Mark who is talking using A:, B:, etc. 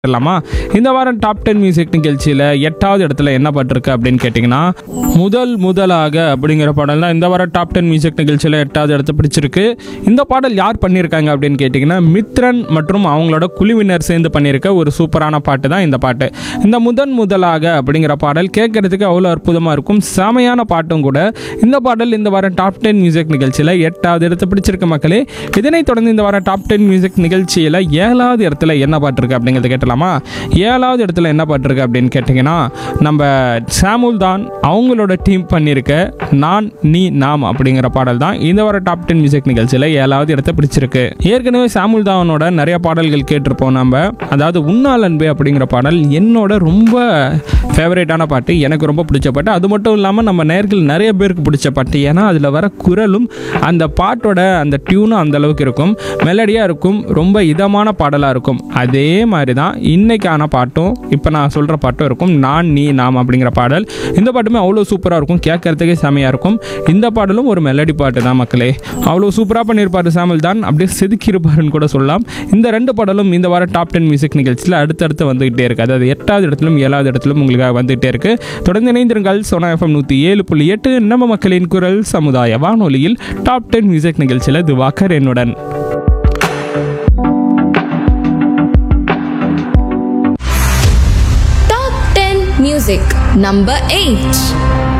A: இல்லாமா இந்த வாரம் டாப் டென் மியூசிக் நிகழ்ச்சியில் எட்டாவது இடத்துல என்ன பாட்டிருக்கு அப்படின்னு கேட்டிங்கன்னா முதல் முதலாக அப்படிங்கிற பாடல் தான் இந்த வாரம் டாப் டென் மியூசிக் நிகழ்ச்சியில் எட்டாவது இடத்த பிடிச்சிருக்கு இந்த பாடல் யார் பண்ணியிருக்காங்க அப்படின்னு கேட்டிங்கன்னா மித்ரன் மற்றும் அவங்களோட குழுவினர் சேர்ந்து பண்ணியிருக்க ஒரு சூப்பரான பாட்டு தான் இந்த பாட்டு இந்த முதன் முதலாக அப்படிங்கிற பாடல் கேட்கறதுக்கு அவ்வளோ அற்புதமாக இருக்கும் செமையான பாட்டும் கூட இந்த பாடல் இந்த வாரம் டாப் டென் மியூசிக் நிகழ்ச்சியில் எட்டாவது இடத்தை பிடிச்சிருக்க மக்களே இதனைத் தொடர்ந்து இந்த வாரம் டாப் டென் மியூசிக் நிகழ்ச்சியில் ஏழாவது இடத்துல என்ன பாட்டு இருக்கு அப்படிங்கிறத கேட்டலாமா ஏழாவது இடத்துல என்ன பாட்டு இருக்கு அப்படின்னு கேட்டிங்கன்னா நம்ம சாமுல் தான் அவங்களோட டீம் பண்ணியிருக்க நான் நீ நாம் அப்படிங்கிற பாடல் தான் இந்த வாரம் டாப் டென் மியூசிக் நிகழ்ச்சியில் ஏழாவது இடத்தை பிடிச்சிருக்கு ஏற்கனவே சாமுல் தாவனோட நிறைய பாடல்கள் கேட்டிருப்போம் நம்ம அதாவது உன்னால் அன்பே அப்படிங்கிற பாடல் என்னோட ரொம்ப ஃபேவரேட்டான பாட்டு எனக்கு ரொம்ப பிடிச்ச பாட்டு அது மட்டும் இல்லாமல் நம்ம நேர்கள் நிறைய பேருக்கு பிடிச்ச பாட்டு ஏன்னா அதில் வர குரலும் அந்த பாட்டோட அந்த டியூனும் அந்த அளவுக்கு இருக்கும் மெலடியாக இருக்கும் ரொம்ப இதமான பாடலாக இருக்கும் அதே மாதிரி தான் இன்னைக்கான பாட்டும் இப்போ நான் சொல்கிற பாட்டும் இருக்கும் நான் நீ நாம் அப்படிங்கிற பாடல் இந்த பாட்டுமே அவ்வளோ சூப்பராக இருக்கும் கேட்கறதுக்கே செமையாக இருக்கும் இந்த பாடலும் ஒரு மெலடி பாட்டு தான் மக்களே அவ்வளோ சூப்பராக பண்ணியிருப்பார் சாமல் தான் அப்படியே செதுக்கியிருப்பாருன்னு கூட சொல்லலாம் இந்த ரெண்டு பாடலும் இந்த வாரம் டாப் டென் மியூசிக் நிகழ்ச்சியில் அடுத்தடுத்து வந்துகிட்டே இருக்கு அதாவது எட்டாவது இடத்திலும் ஏழாவது இடத்திலும் உங்களுக்காக வந்துகிட்டே இருக்கு தொடர்ந்து இணைந்திருங்கள் சோனா எஃப்எம் நூற்றி ஏழு புள்ளி எட்டு நம்ம மக்களின் குரல் சமுதாய வானொலியில் டாப் டென் மியூசிக் நிகழ்ச்சியில் திவாகர் என்னுடன்
B: Top 10 Music Number 8